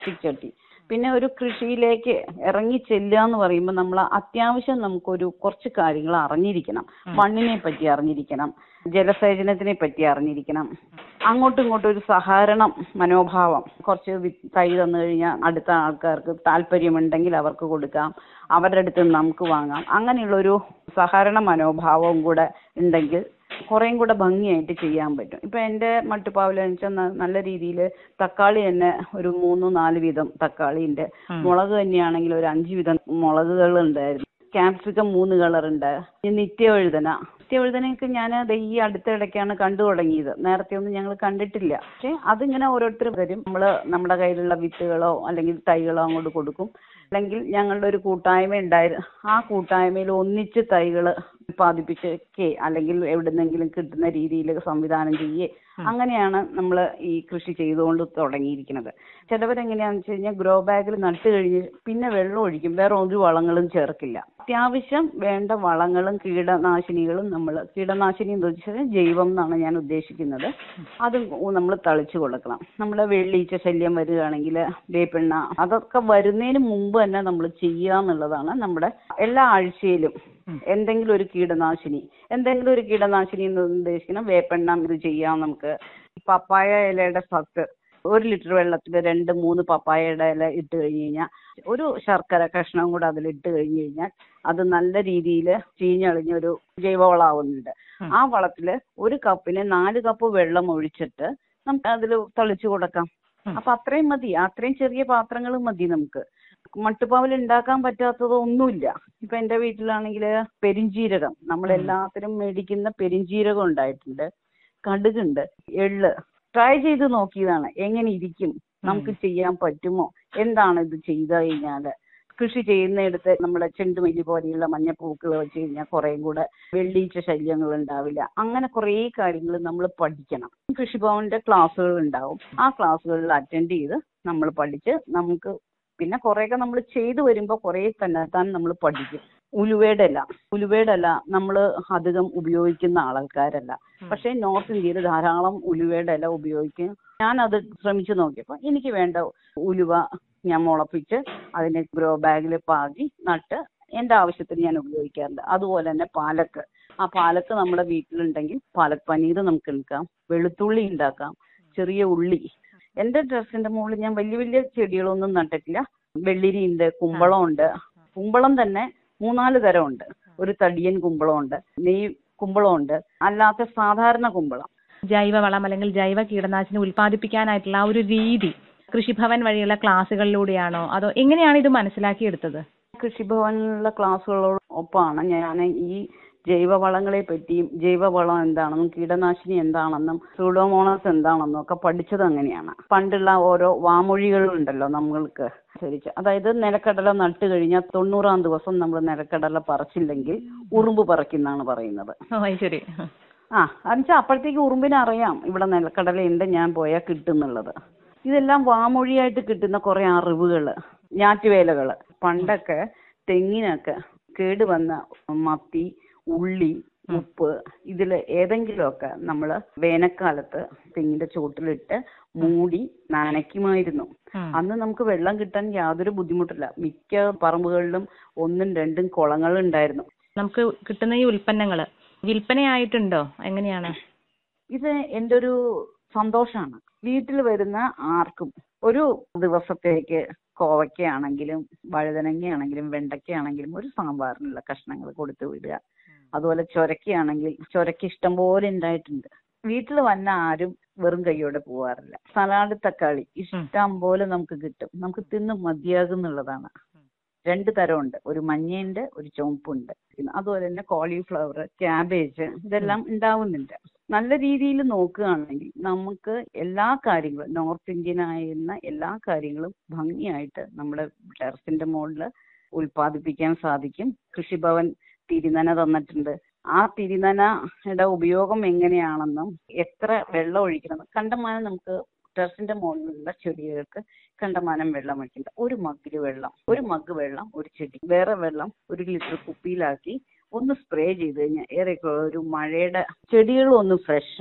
ചട്ടി പിന്നെ ഒരു കൃഷിയിലേക്ക് ഇറങ്ങി ചെല്ലുക എന്ന് പറയുമ്പോൾ നമ്മൾ അത്യാവശ്യം നമുക്കൊരു കുറച്ച് കാര്യങ്ങൾ അറിഞ്ഞിരിക്കണം മണ്ണിനെ പറ്റി അറിഞ്ഞിരിക്കണം ജലസേചനത്തിനെ പറ്റി അറിഞ്ഞിരിക്കണം അങ്ങോട്ടും ഇങ്ങോട്ടും ഒരു സഹകരണം മനോഭാവം കുറച്ച് വി- തൈ തന്നു കഴിഞ്ഞാൽ അടുത്ത ആൾക്കാർക്ക് താല്പര്യമുണ്ടെങ്കിൽ അവർക്ക് കൊടുക്കാം അവരുടെ അടുത്ത് നിന്ന് നമുക്ക് വാങ്ങാം അങ്ങനെയുള്ള ഒരു സഹകരണ മനോഭാവവും കൂടെ ഉണ്ടെങ്കിൽ കുറേയും കൂടെ ഭംഗിയായിട്ട് ചെയ്യാൻ പറ്റും ഇപ്പൊ എന്റെ മട്ടുപ്പാവിലെന്ന് വെച്ചാൽ നല്ല രീതിയിൽ തക്കാളി തന്നെ ഒരു മൂന്ന് നാല് വീതം തക്കാളി ഉണ്ട് മുളക് തന്നെയാണെങ്കിൽ ഒരു അഞ്ച് വീതം മുളകുകൾ ഉണ്ടായിരുന്നു ക്യാപ്സിക്കം മൂന്ന് കളർ ഉണ്ട് ഇനി നിത്യവഴുതന നിത്യവഴുതനയൊക്കെ ഞാൻ ഈ അടുത്ത ഇടയ്ക്കാണ് കണ്ടു തുടങ്ങിയത് നേരത്തെ ഒന്നും ഞങ്ങൾ കണ്ടിട്ടില്ല പക്ഷെ അതിങ്ങനെ ഓരോരുത്തർ തരും നമ്മൾ നമ്മുടെ കയ്യിലുള്ള വിത്തുകളോ അല്ലെങ്കിൽ തൈകളോ അങ്ങോട്ട് കൊടുക്കും അല്ലെങ്കിൽ ഞങ്ങളുടെ ഒരു കൂട്ടായ്മ ഉണ്ടായിരുന്നു ആ കൂട്ടായ്മയിൽ ഒന്നിച്ച് തൈകൾ ഉൽപ്പാദിപ്പിച്ചൊക്കെ അല്ലെങ്കിൽ എവിടുന്നെങ്കിലും കിട്ടുന്ന രീതിയിൽ സംവിധാനം ചെയ്യേ അങ്ങനെയാണ് നമ്മൾ ഈ കൃഷി ചെയ്തുകൊണ്ട് തുടങ്ങിയിരിക്കുന്നത് ചിലവരെങ്ങനെയാണെന്ന് വെച്ച് കഴിഞ്ഞാൽ ഗ്രോ ബാഗിൽ നട്ട് കഴിഞ്ഞ് പിന്നെ വെള്ളം ഒഴിക്കും വേറെ ഒരു വളങ്ങളും ചേർക്കില്ല അത്യാവശ്യം വേണ്ട വളങ്ങളും കീടനാശിനികളും നമ്മൾ കീടനാശിനി എന്ന് വെച്ചാൽ ജൈവം എന്നാണ് ഞാൻ ഉദ്ദേശിക്കുന്നത് അത് നമ്മൾ തളിച്ചു കൊടുക്കണം നമ്മൾ വെള്ളീച്ച ശല്യം വരികയാണെങ്കിൽ വേപ്പെണ്ണ അതൊക്കെ വരുന്നതിന് മുമ്പ് തന്നെ നമ്മൾ ചെയ്യുക എന്നുള്ളതാണ് നമ്മുടെ എല്ലാ ആഴ്ചയിലും എന്തെങ്കിലും ഒരു കീടനാശിനി എന്തെങ്കിലും ഒരു കീടനാശിനി എന്ന് ഉദ്ദേശിക്കണം വേപ്പെണ്ണ ഇത് ചെയ്യാം നമുക്ക് പപ്പായ ഇലയുടെ സത്ത് ഒരു ലിറ്റർ വെള്ളത്തിൽ രണ്ട് മൂന്ന് പപ്പായയുടെ ഇല ഇട്ട് കഴിഞ്ഞ് കഴിഞ്ഞാൽ ഒരു ശർക്കര കഷ്ണം കൂടെ അതിൽ ഇട്ട് കഴിഞ്ഞ് കഴിഞ്ഞാൽ അത് നല്ല രീതിയിൽ ചീഞ്ഞളിഞ്ഞ ഒരു ജൈവവളമാവുന്നുണ്ട് ആ വളത്തില് ഒരു കപ്പിന് നാല് കപ്പ് വെള്ളം ഒഴിച്ചിട്ട് നമുക്ക് അതിൽ തളിച്ചു കൊടുക്കാം അപ്പൊ അത്രയും മതി അത്രയും ചെറിയ പാത്രങ്ങൾ മതി നമുക്ക് മട്ടുപ്പാവിൽ ഉണ്ടാക്കാൻ പറ്റാത്തത് ഒന്നുമില്ല ഇപ്പൊ എന്റെ വീട്ടിലാണെങ്കിൽ പെരിഞ്ജീരകം നമ്മൾ എല്ലാത്തിനും മേടിക്കുന്ന പെരിഞ്ജീരകം ഉണ്ടായിട്ടുണ്ട് കടുകുണ്ട് എള്ള് ട്രൈ ചെയ്ത് നോക്കിയതാണ് എങ്ങനെ ഇരിക്കും നമുക്ക് ചെയ്യാൻ പറ്റുമോ എന്താണ് ഇത് ചെയ്ത് കഴിഞ്ഞാല് കൃഷി ചെയ്യുന്നിടത്ത് നമ്മുടെ ചെണ്ടുമല്ലി പോലെയുള്ള മഞ്ഞപ്പൂക്കൾ വെച്ച് കഴിഞ്ഞാൽ കുറേയും കൂടെ വെള്ളീച്ച ശല്യങ്ങൾ ഉണ്ടാവില്ല അങ്ങനെ കുറേ കാര്യങ്ങൾ നമ്മൾ പഠിക്കണം കൃഷിഭവന്റെ ക്ലാസ്സുകൾ ഉണ്ടാവും ആ ക്ലാസ്സുകളിൽ അറ്റൻഡ് ചെയ്ത് നമ്മൾ പഠിച്ച് നമുക്ക് പിന്നെ കുറേയൊക്കെ നമ്മൾ ചെയ്തു വരുമ്പോൾ കുറേ തന്നെത്താൻ നമ്മൾ പഠിക്കും ഉലുവയുടെ ഇല ഉലുവയുടെ ഇല നമ്മൾ അധികം ഉപയോഗിക്കുന്ന ആൾക്കാരല്ല പക്ഷേ നോർത്ത് ഇന്ത്യയിൽ ധാരാളം ഉലുവയുടെ ഇല ഉപയോഗിക്കും ഞാൻ അത് ശ്രമിച്ചു നോക്കിയപ്പോൾ എനിക്ക് വേണ്ട ഉലുവ ഞാൻ മുളപ്പിച്ച് അതിനെ ഗ്രോ ബാഗിൽ പാകി നട്ട് എൻ്റെ ആവശ്യത്തിന് ഞാൻ ഉപയോഗിക്കാറുണ്ട് അതുപോലെ തന്നെ പാലക്ക് ആ പാലക്ക് നമ്മുടെ വീട്ടിലുണ്ടെങ്കിൽ പാലക് പനീർ നമുക്ക് എടുക്കാം വെളുത്തുള്ളി ഉണ്ടാക്കാം ചെറിയ ഉള്ളി എൻ്റെ ടെറസിന്റെ മുകളിൽ ഞാൻ വലിയ വലിയ ചെടികളൊന്നും നട്ടിട്ടില്ല വെള്ളിരി ഉണ്ട് കുമ്പളം ഉണ്ട് കുമ്പളം തന്നെ മൂന്നാല് തരം ഉണ്ട് ഒരു തടിയൻ കുമ്പളം ഉണ്ട് നെയ് കുമ്പളം ഉണ്ട് അല്ലാത്ത സാധാരണ കുമ്പളം ജൈവവളം അല്ലെങ്കിൽ ജൈവ കീടനാശിനി ഉൽപ്പാദിപ്പിക്കാനായിട്ടുള്ള ആ ഒരു രീതി കൃഷിഭവൻ വഴിയുള്ള ക്ലാസ്സുകളിലൂടെയാണോ അതോ എങ്ങനെയാണ് ഇത് മനസ്സിലാക്കിയെടുത്തത് കൃഷിഭവനിലുള്ള ക്ലാസ്സുകളോടൊപ്പമാണ് ഞാൻ ഈ ജൈവവളങ്ങളെ പറ്റിയും ജൈവവളം എന്താണെന്നും കീടനാശിനി എന്താണെന്നും സൂഡോമോണസ് എന്താണെന്നും ഒക്കെ പഠിച്ചത് അങ്ങനെയാണ് പണ്ടുള്ള ഓരോ വാമൊഴികളുണ്ടല്ലോ നമ്മൾക്ക് അനുസരിച്ച് അതായത് നിലക്കടല നട്ട് കഴിഞ്ഞാൽ തൊണ്ണൂറാം ദിവസം നമ്മൾ നിലക്കടല പറിച്ചില്ലെങ്കിൽ ഉറുമ്പ് പറിക്കുന്നാണ് പറയുന്നത് ഓ അത് ശരി ആ എന്നുവെച്ചാൽ അപ്പോഴത്തേക്ക് ഉറുമ്പിന് അറിയാം ഇവിടെ നിലക്കടലയുണ്ട് ഞാൻ പോയാൽ കിട്ടുന്നുള്ളത് ഇതെല്ലാം വാമൊഴിയായിട്ട് കിട്ടുന്ന കുറെ അറിവുകൾ ഞാറ്റുവേലകൾ പണ്ടൊക്കെ തെങ്ങിനൊക്കെ കേട് വന്ന മത്തി ഉള്ളി ഉപ്പ് ഇതിൽ ഏതെങ്കിലുമൊക്കെ നമ്മൾ വേനൽക്കാലത്ത് തെങ്ങിന്റെ ചോട്ടിലിട്ട് മൂടി നനയ്ക്കുമായിരുന്നു ഉം. അന്ന് നമുക്ക് വെള്ളം കിട്ടാൻ യാതൊരു ബുദ്ധിമുട്ടില്ല മിക്ക പറമ്പുകളിലും ഒന്നും രണ്ടും കുളങ്ങൾ ഉണ്ടായിരുന്നു നമുക്ക് കിട്ടുന്ന ഈ ഉൽപ്പന്നങ്ങള് വിൽപ്പനയായിട്ടുണ്ടോ എങ്ങനെയാണ് ഇത് എൻ്റെ ഒരു സന്തോഷമാണ് വീട്ടിൽ വരുന്ന ആർക്കും ഒരു ദിവസത്തേക്ക് കോവയ്ക്കയാണെങ്കിലും വഴുതനങ്ങയാണെങ്കിലും വെണ്ടയ്ക്കയാണെങ്കിലും ഒരു സാമ്പാറിനുള്ള കഷ്ണങ്ങൾ കൊടുത്തു വിടുക അതുപോലെ ചൊരക്കയാണെങ്കിൽ ചൊരക്ക ഇഷ്ടം പോലെ ഉണ്ടായിട്ടുണ്ട് വീട്ടിൽ വന്ന ആരും വെറും കൈയോടെ പോവാറില്ല സലാഡ് തക്കാളി ഇഷ്ടം പോലെ നമുക്ക് കിട്ടും നമുക്ക് തിന്ന് മതിയാകുന്നുള്ളതാണ് രണ്ട് തരമുണ്ട് ഒരു മഞ്ഞയുണ്ട് ഒരു ചുവപ്പുണ്ട് പിന്നെ അതുപോലെ തന്നെ കോളിഫ്ലവർ ക്യാബേജ് ഇതെല്ലാം ഉണ്ടാവുന്നുണ്ട് നല്ല രീതിയിൽ നോക്കുകയാണെങ്കിൽ നമുക്ക് എല്ലാ കാര്യങ്ങളും നോർത്ത് ഇന്ത്യൻ ആയിരുന്ന എല്ലാ കാര്യങ്ങളും ഭംഗിയായിട്ട് നമ്മുടെ ടെറസിന്റെ മുകളിൽ ഉൽപ്പാദിപ്പിക്കാൻ സാധിക്കും കൃഷിഭവൻ തിരിനന തന്നിട്ടുണ്ട് ആ തിരിനനയുടെ ഉപയോഗം എങ്ങനെയാണെന്നും എത്ര വെള്ളം ഒഴിക്കണം കണ്ടമാനം നമുക്ക് ടെറസിന്റെ മുകളിലുള്ള ചെടികൾക്ക് കണ്ടമാനം വെള്ളം ഒഴിക്കണ്ട ഒരു മഗ്ഗില് വെള്ളം ഒരു മഗ് വെള്ളം ഒരു ചെടി വേറെ വെള്ളം ഒരു ലിറ്റർ കുപ്പിയിലാക്കി ഒന്ന് സ്പ്രേ ചെയ്ത് കഴിഞ്ഞാൽ ഏറെ ഒരു മഴയുടെ ചെടികളും ഒന്ന് ഫ്രഷ് ആകും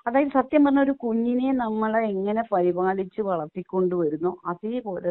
അതായത് സത്യം പറഞ്ഞ ഒരു കുഞ്ഞിനെ നമ്മളെ എങ്ങനെ പരിപാലിച്ച് വളർത്തിക്കൊണ്ട് വരുന്നോ അതേപോലെ